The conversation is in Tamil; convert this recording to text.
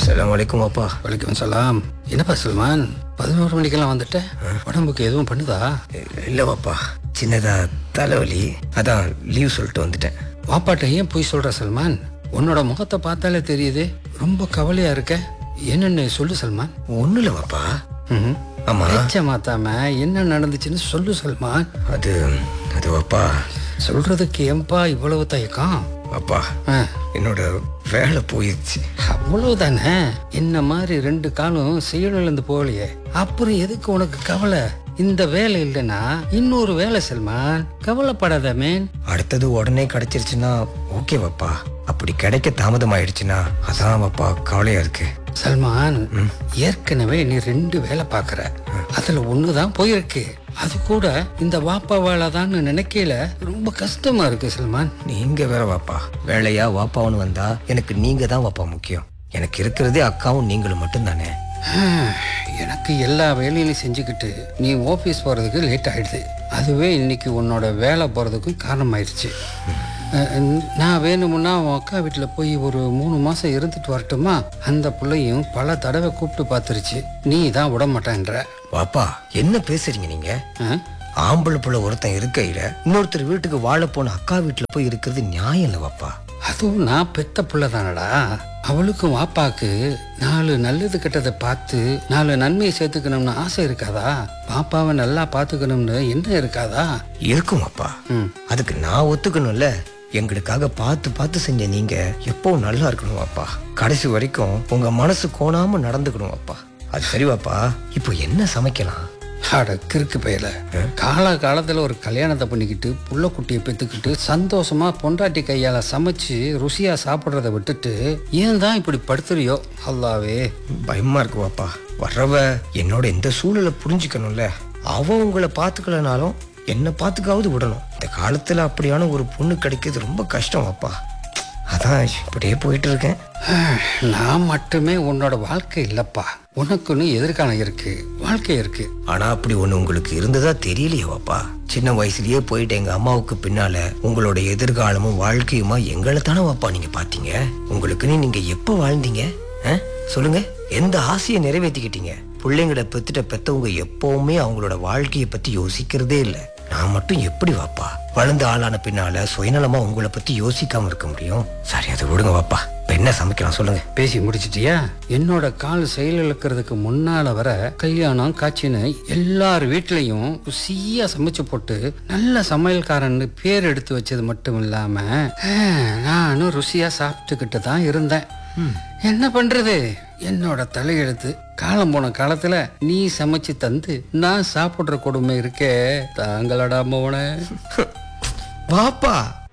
அஸ்ஸலாமு அலைக்கும் அப்பா வலைக்கம் சலாம் என்னப்பா சல்மான் பதினோரு மணிக்கெல்லாம் வந்துட்ட உடம்புக்கு எதுவும் பண்ணுதா இல்லை வாப்பா சின்னதா தலைவலி அதான் லீவ் சொல்லிட்டு வந்துட்டேன் வாப்பாட்ட ஏன் போய் சொல்ற சல்மான் உன்னோட முகத்தை பார்த்தாலே தெரியுது ரொம்ப கவலையா இருக்க என்னன்னு சொல்லு சல்மான் ஒன்றும் இல்லை வாப்பா ம்ஹும். ஆமா பேச்ச மாத்தாம என்ன நடந்துச்சுன்னு சொல்லு சல்மான் அது அது வாப்பா சொல்றதுக்கு ஏன்பா இவ்வளவு தயக்கம் அப்பா ஆ, என்னோட வேலை போயிடுச்சு அவ்வளவுதானே என்ன மாதிரி ரெண்டு காலும் செயலிழந்து போகலையே அப்புறம் எதுக்கு உனக்கு கவலை இந்த வேலை இல்லைன்னா இன்னொரு வேலை சல்மான் கவலைப்படாத மேன் அடுத்தது உடனே கிடைச்சிருச்சுன்னா ஓகே வாப்பா அப்படி கிடைக்க தாமதம் ஆயிடுச்சுன்னா அதான் வாப்பா கவலையா இருக்கு சல்மான் ஏற்கனவே நீ ரெண்டு வேலை பார்க்குற அதுல ஒண்ணுதான் போயிருக்கு அது கூட இந்த வாப்பா வேலை தான் நினைக்கல ரொம்ப கஷ்டமா இருக்கு சல்மான் நீங்க வேற வாப்பா வேலையா வாப்பாவுன்னு வந்தா எனக்கு நீங்க தான் வாப்பா முக்கியம் எனக்கு இருக்கிறதே அக்காவும் நீங்களும் மட்டும்தானே எனக்கு எல்லா வேலையிலையும் செஞ்சுக்கிட்டு நீ ஆஃபீஸ் போகிறதுக்கு லேட் ஆயிடுது அதுவே இன்னைக்கு உன்னோட வேலை போகிறதுக்கும் காரணமாயிடுச்சு அஹ், நான் வேணுமுன்னா உன் அக்கா வீட்டில் போய் ஒரு மூணு மாதம் இருந்துட்டு வரட்டுமா அந்த பிள்ளையும் பல தடவை கூப்பிட்டு பார்த்துருச்சு நீ தான் விட மாட்டேன்ற வாப்பா என்ன பேசுறீங்க நீங்க அஹ், ஆம்பளை புள்ள ஒருத்தன் இருக்கையில இன்னொருத்தர் வீட்டுக்கு வாழ போன அக்கா வீட்டுல போய் இருக்கிறது நியாயம் இல்லை வாப்பா அதுவும் நான் பெத்த பிள்ளை தானடா அவளுக்கும் வாப்பாக்கு நாலு நல்லது கெட்டதை பார்த்து நாலு நன்மையை சேர்த்துக்கணும்னு ஆசை இருக்காதா பாப்பாவை நல்லா பார்த்துக்கணும்னு என்ன இருக்காதா இருக்கும் அப்பா ம் அதுக்கு நான் ஒத்துக்கணும்ல எங்களுக்காக பார்த்து பார்த்து செஞ்ச நீங்க எப்பவும் நல்லா இருக்கணும் அப்பா கடைசி வரைக்கும் உங்க மனசு கோணாம நடந்துக்கணும் அப்பா அது சரி வாப்பா இப்போ என்ன சமைக்கலாம் அட கிறுக்கு பையல காலா காலத்துல ஒரு கல்யாணத்தை பண்ணிக்கிட்டு புள்ள குட்டியை பெத்துக்கிட்டு சந்தோஷமா பொண்டாட்டி கையால சமைச்சு ருசியா சாப்பிடுறத விட்டுட்டு ஏன் தான் இப்படி படுத்துறியோ அல்லாவே பயமா இருக்கு வாப்பா வர்றவ என்னோட இந்த சூழலை புரிஞ்சுக்கணும்ல அவ உங்களை பார்த்துக்கலனாலும் என்ன பார்த்துக்காவது விடணும் இந்த காலத்துல அப்படியான ஒரு பொண்ணு கிடைக்கிறது ரொம்ப கஷ்டம் வாப்பா அதான் இப்படியே போயிட்டு இருக்கேன் நான் மட்டுமே உன்னோட வாழ்க்கை இல்லப்பா உனக்குன்னு எதிர்காலம் இருக்கு வாழ்க்கை இருக்கு ஆனா அப்படி ஒண்ணு உங்களுக்கு இருந்ததா தெரியலையே வாப்பா சின்ன வயசுலயே போயிட்டு எங்க அம்மாவுக்கு பின்னால உங்களோட எதிர்காலமும் வாழ்க்கையுமா எங்களை தானே வாப்பா நீங்க பாத்தீங்க உங்களுக்குன்னு நீங்க எப்ப வாழ்ந்தீங்க ஆ? சொல்லுங்க எந்த ஆசையை நிறைவேற்றிக்கிட்டீங்க பிள்ளைங்களை பெத்துட்ட பெத்தவங்க எப்பவுமே அவங்களோட வாழ்க்கையை பத்தி யோசிக்கிறதே இல்ல நான் மட்டும் எப்படி வாப்பா வளர்ந்த ஆளான பின்னால சுயநலமா உங்களை பத்தி யோசிக்காம இருக்க முடியும் சரி அதை விடுங்க வாப்பா இப்ப என்ன சமைக்கலாம் சொல்லுங்க பேசி முடிச்சிட்டியா என்னோட கால் செயல் இழக்கிறதுக்கு முன்னால வர கல்யாணம் காட்சின்னு எல்லார் வீட்லயும் ருசியா சமைச்சு போட்டு நல்ல சமையல்காரன்னு பேர் எடுத்து வச்சது மட்டும் இல்லாம ஆஹ், நானும் ருசியா சாப்பிட்டுக்கிட்டு தான் இருந்தேன் என்ன பண்றது என்னோட தலையெழுத்து காலம் போன காலத்துல நீ சமைச்சு தந்து நான் சாப்பிடுற கொடுமை இருக்கே தாங்களடா மோன வாப்பா